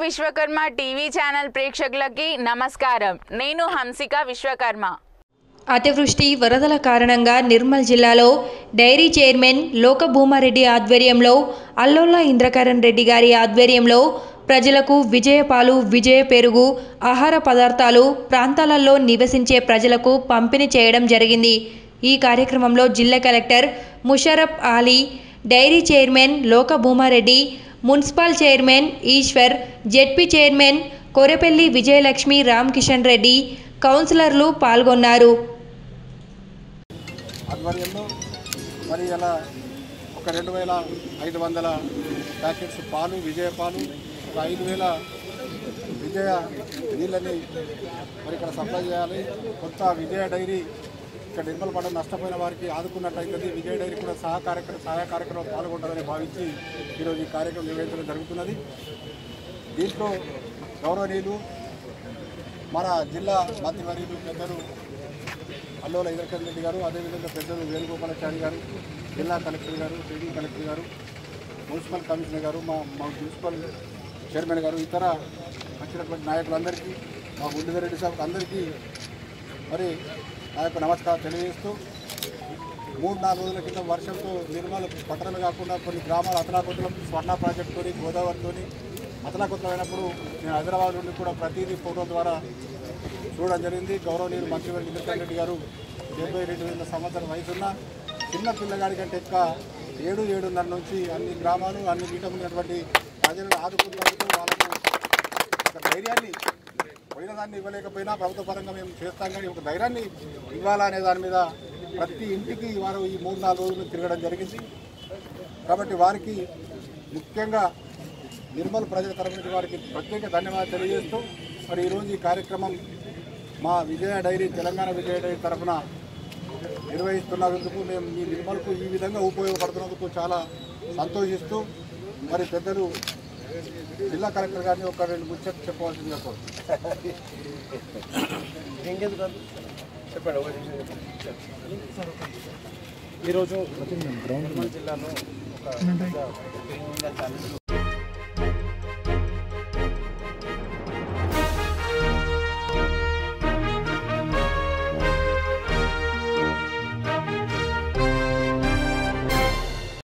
Vishwakarma TV channel ప్రేక్షకులకి నమస్కారం నేను హంసిక విశ్వకర్మ అతివృష్టి వరదల కారణంగా నిర్మల్ జిల్లాలో డైరీ చైర్మన్ లోకభూమారెడ్డి ఆధ్వర్యంలో అల్లోల ఇంద్రకరణ్ రెడ్డి గారి ఆధ్వర్యంలో ప్రజలకు విజయపాలు విజయ పెరుగు ఆహార పదార్థాలు ప్రాంతాలలో నివసించే ప్రజలకు పంపిణీ చేయడం జరిగింది ఈ కార్యక్రమంలో జిల్లా collector Musharraf Ali dairy chairman Lokabhumareddy municipal chairman Eshwar ZP chairman Korepalli Vijayalakshmi Ramakishan Reddy కౌన్సిలర్లు పాల్గొన్నారు ఆధ్వర్యంలో మరి ఇలా ఒక రెండు వేల ఐదు వందల ప్యాకెట్స్ పాలు విజయ పాలు ఒక ఐదు వేల విజయ నీళ్ళని మరి ఇక్కడ సప్లై చేయాలి కొత్త విజయ డైరీ ఇక్కడ నిర్మల్ పడడం నష్టపోయిన వారికి ఆదుకున్నట్టయితుంది విజయ డైరీ కూడా సహా కార్యక్రమం సహాయ కార్యక్రమం పాల్గొంటుందని భావించి ఈరోజు ఈ కార్యక్రమం నిర్వహించడం జరుగుతున్నది దీంట్లో గౌరవనీయులు మన జిల్లా మంత్రివర్యులు పెద్దలు అల్లోల ఇంద్రకరణ్ రెడ్డి గారు అదేవిధంగా పెద్దలు వేణుగోపాలాచారి గారు జిల్లా కలెక్టర్ గారు సిటీ కలెక్టర్ గారు మున్సిపల్ కమిషనర్ గారు మా మా మున్సిపల్ చైర్మన్ గారు ఇతర వచ్చినటువంటి నాయకులందరికీ మా మురళీధర్ రెడ్డి సాబ్ అందరికీ మరి నా యొక్క నమస్కారం తెలియజేస్తూ మూడు నాలుగు రోజుల క్రితం వర్షంతో నిర్మల్ పట్టణమే కాకుండా కొన్ని గ్రామాల అతలాకుతలం స్వర్ణ ప్రాజెక్టుతోని గోదావరితోని అతలాకుతలం అయినప్పుడు నేను హైదరాబాద్ నుండి కూడా ప్రతిదీ ఫోటో ద్వారా చూడడం జరిగింది గౌరవనీయులు మంత్రివర్గ ఇంద్రకరణ్ రెడ్డి గారు డెబ్బై రెండు వేల సంవత్సరం వయసున్న చిన్న పిల్లగాడి కంటే ఎక్కువ ఏడు ఏడున్నర నుంచి అన్ని గ్రామాలు అన్ని పీఠం ఉన్నటువంటి ప్రజలను ఆదుకుంటూ వాళ్ళకు ఒక ధైర్యాన్ని పోయిన దాన్ని ఇవ్వలేకపోయినా ప్రభుత్వ పరంగా మేము చేస్తాం కానీ ఒక ధైర్యాన్ని ఇవ్వాలనే దాని మీద ప్రతి ఇంటికి వారు ఈ మూడు నాలుగు రోజులు తిరగడం జరిగింది కాబట్టి వారికి ముఖ్యంగా నిర్మల్ ప్రజల తరఫు నుంచి వారికి ప్రత్యేక ధన్యవాదాలు తెలియజేస్తూ మరి ఈరోజు ఈ కార్యక్రమం మా విజయ డైరీ తెలంగాణ విజయ డైరీ తరఫున నిర్వహిస్తున్నందుకు మేము మీ నిర్మల్కు ఈ విధంగా ఉపయోగపడుతున్నందుకు చాలా సంతోషిస్తూ మరి పెద్దలు జిల్లా కలెక్టర్ గారిని ఒక రెండు ముచ్చట్లు చెప్పవలసిందిగా కోరుతున్నాను. ఈరోజు నిర్మల్ జిల్లాలో ఒక